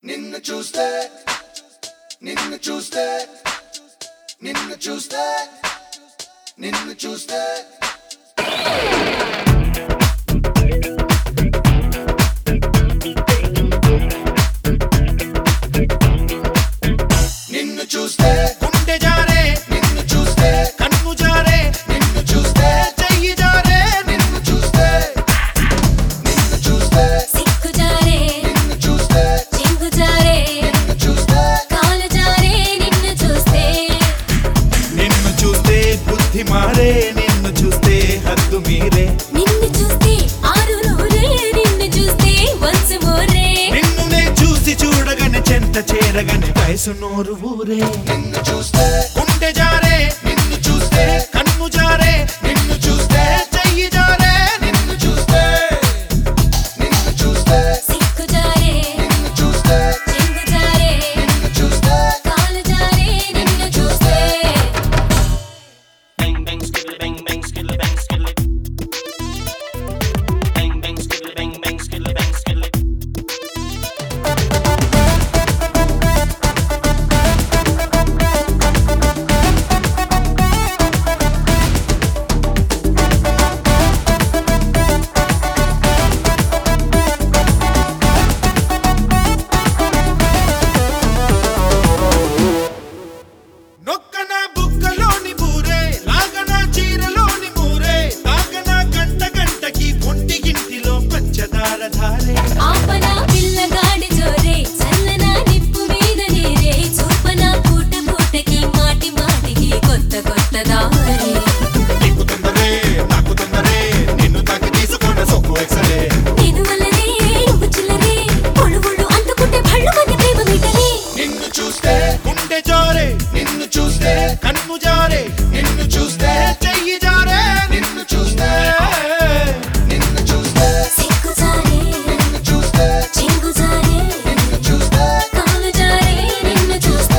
నిన్ను చూస్తే నిన్ను చూస్తే నిన్ను చూస్తే నిన్ను చూస్తే నిన్ను చూస్తే గుండె జారే నిన్ను చూస్తే కన్ను జారే నిన్ను చూస్తే చెయ్యి జారే నిన్ను చూస్తే నిన్ను చూస్తే సిక్కు జారే నిన్ను చూస్తే చింగు జారే నిన్ను చూస్తే కాలు జారే నిన్ను చూస్తే నిన్ను చూస్తే బుద్ధి మారే నిన్ను చూస్తే హద్దు మీరే నిన్ను చూస్తే ఆరు నూరే నిన్ను చూస్తే వన్స్ మోరే నిన్ను నే చూసి చూడగానే చెంత చేరగానే వయసు నోరు ఊరే నిన్ను చూస్తే గుండె జారే నిన్ను చూస్తే కన్ను జారే నిన్ను చూస్తే చెయ్యి జారే నిన్ను చూస్తే నిన్ను చూస్తే సిక్కు జారే నిన్ను చూస్తే చింగు జారే నిన్ను చూస్తే కాలు జారే నిన్ను చూస్తే Bang bang skittle bang bang skittle bang skittle. Bang bang skittle bang bang skittle bang skittle. నొక్కన బుక్కలోని బూరే లాగన చీరలోని మూరే తాగన గంట గంటకి ఒంటి గింటిలో పంచదార ధారే ఆపన పిల్లగాడి జోరే చల్లన నిప్పు మీద నీరే చూపన పూట పూటకి మాటి మాటికి కొత్త కొత్త దారి నీకు తొందరే నాకు తొందరే నిన్ను తాకి తీసుకున్న సొక్కు ఎక్సరే నేను వల్లనే నువ్వు చిల్లరే ఒళ్ళు ఒళ్ళు అందుకుంటే భళ్ళు మంది ప్రేమ మీటరే నిన్ను చూస్తే గుండె జారే నిన్ను చూస్తే కన్ను జారే నిన్ను చూస్తే చెయ్యి జారే నిన్ను చూస్తే నిన్ను చూస్తే సిక్కు జారే నిన్ను చూస్తే చింగు జారే నిన్ను చూస్తే కాలు జారే నిన్ను చూస్తే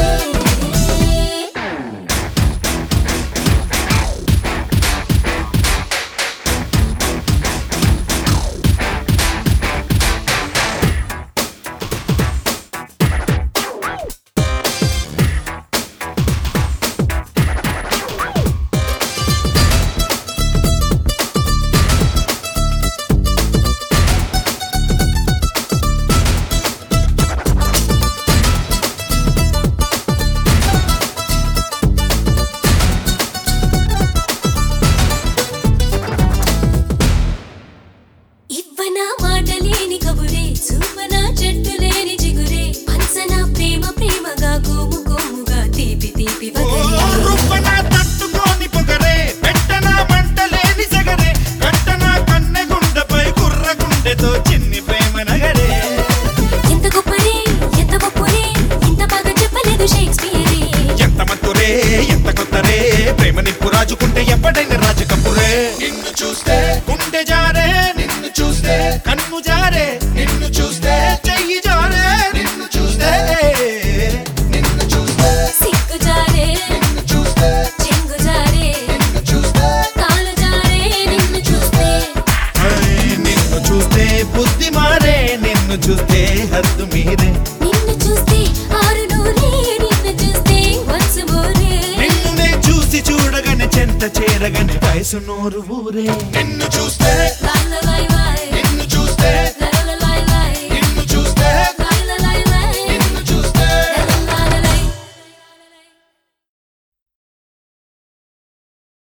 ఇవ్వన మాట లేని కబురే చూపన చెట్టు లేని చిగురే పంచన ప్రేమ ప్రేమగా కోము కోముగా తీపి తీపి వగరే రుబ్బన తట్టుకోని పొగరే పెట్టన మంటలేని సగరే కట్టన కన్నె గుండెపై కుర్ర గుండెతో చిన్ని ప్రేమ నగరే ఎంత గొప్పరే ఎంత గొప్పరే ఇంత బాగా చెప్పలేదు షేక్స్పియరే ఎంత మత్తురే ఎంత కొత్తరే ప్రేమ నిప్పు రాజుకుంటే ఎప్పటైనా రాజకప్పురే నిన్ను చూస్తే గుండె జారే నిన్ను చూస్తే కన్ను జారే నిన్ను చూస్తే చెయ్యి జారే నిన్ను చూస్తే నిన్ను చూస్తే సిక్కు జారే నిన్ను చూస్తే చెంగు జారే నిన్ను చూస్తే కాలు జారే నిన్ను చూస్తే ఐ, నిన్ను చూస్తే బుద్ధి మారే నిన్ను చూస్తే హద్దు మీరే నిన్ను చూస్తే ఆరు నూరే నిన్ను చూస్తే వన్స్ మోరే నిన్ను నే చూసి చూడగానే చెంత చేరగానే వయసు నోరు ఊరే నిన్ను చూస్తే బాయ్ బాయ్ బాయ్ నిన్ను చూస్తే లా